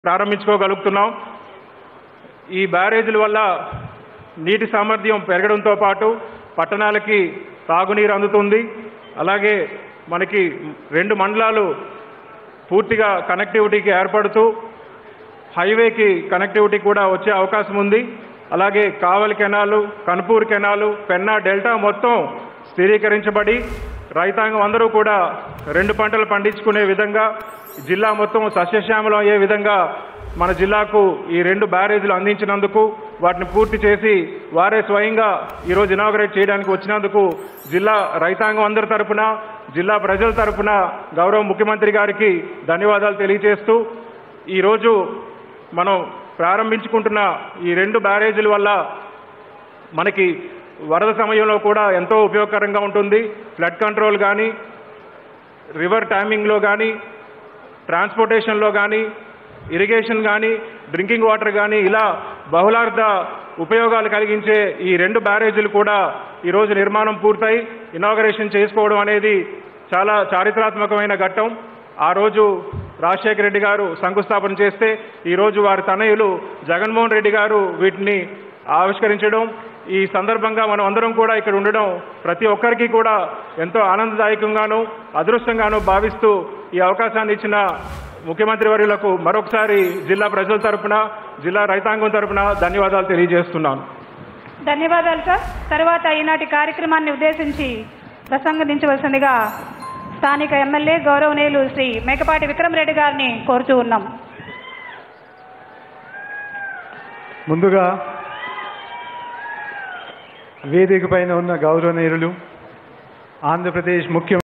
ప్రారంభించుకోగలుగుతున్నాం ఈ బ్యారేజీల వల్ల నీటి సామర్థ్యం పెరగడంతో పాటు పట్టణాలకి తాగునీరు అందుతుంది అలాగే మనకి రెండు మండలాలు పూర్తిగా కనెక్టివిటీకి ఏర్పడుతూ హైవేకి కనెక్టివిటీ కూడా వచ్చే అవకాశం ఉంది అలాగే Kavali canal Kanpur canal Penna delta మొత్తం స్థిరీకరించబడి రైతాంగం అందరూ కూడా రెండు పంటలు పండించుకునే విధంగా జిల్లా మొత్తం సస్యశ్యామలం అయ్యే విధంగా మన జిల్లాకు ఈ రెండు బ్యారేజీలు అందించినందుకు వాటిని పూర్తి చేసి వారే స్వయంగా ఈరోజు ఇనాగరేట్ చేయడానికి వచ్చినందుకు జిల్లా రైతాంగం అందరి తరపున జిల్లా ప్రజల తరపున గౌరవ ముఖ్యమంత్రి గారికి ధన్యవాదాలు తెలియజేస్తూ ఈరోజు మనం ప్రారంభించుకుంటున్న ఈ రెండు బ్యారేజీల వల్ల మనకి వరద సమయంలో కూడా ఎంతో ఉపయోగకరంగా ఉంటుంది ఫ్లడ్ కంట్రోల్ కానీ రివర్ టైమింగ్లో కానీ ట్రాన్స్పోర్టేషన్లో కానీ ఇరిగేషన్ కానీ డ్రింకింగ్ వాటర్ కానీ ఇలా బహుళార్థ ఉపయోగాలు కలిగించే ఈ రెండు బ్యారేజీలు కూడా ఈరోజు నిర్మాణం పూర్తయి ఇనాగరేషన్ చేసుకోవడం అనేది చాలా చారిత్రాత్మకమైన ఘట్టం ఆ రోజు రాజశేఖర రెడ్డి గారు శంకుస్థాపన చేస్తే ఈరోజు వారి తనయులు జగన్మోహన్ రెడ్డి గారు వీటిని ఆవిష్కరించడం ఈ సందర్భంగా మనం అందరం కూడా ఇక్కడ ఉండడం ప్రతి ఒక్కరికి కూడా ఎంతో ఆనందదాయకంగాను అదృష్టంగాను భావిస్తూ ఈ అవకాశాన్ని ఇచ్చిన ముఖ్యమంత్రి వర్యులకు మరొకసారి జిల్లా ప్రజల తరపున జిల్లా రైతాంగం తరపున ధన్యవాదాలు తెలియజేస్తున్నాను ధన్యవాదాలు సార్ తర్వాత ఈనాటి కార్యక్రమాన్ని ఉద్దేశించి ప్రసంగించవలసిందిగా స్థానిక ఎమ్మెల్యే గౌరవనీయులు శ్రీ మేకపాటి విక్రమరెడ్డి గారిని కోరుతూ ఉన్నాం ముందుగా వేదిక పైన ఉన్న గౌరవనీయులు ఆంధ్రప్రదేశ్ ముఖ్య